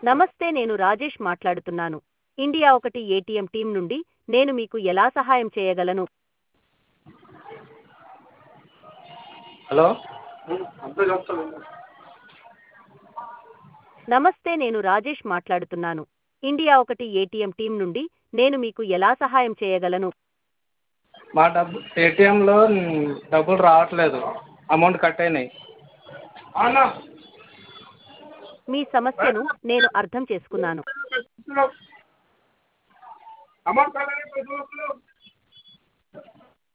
నమస్తే నేను రాజేష్ మాట్లాడుతున్నాను ఇండియా ఒకటి ఏటీఎం టీం నుండి నేను మీకు ఎలా సహాయం చేయగలను హలో నమస్తే నేను రాజేష్ మాట్లాడుతున్నాను ఇండియా ఒకటి ఏటీఎం టీం నుండి నేను మీకు ఎలా సహాయం చేయగలను మా డబ్బు ఏటీఎంలో డబ్బులు రావట్లేదు అమౌంట్ కట్ అయినాయి మీ సమస్యను నేను అర్థం చేసుకున్నాను అమౌంట్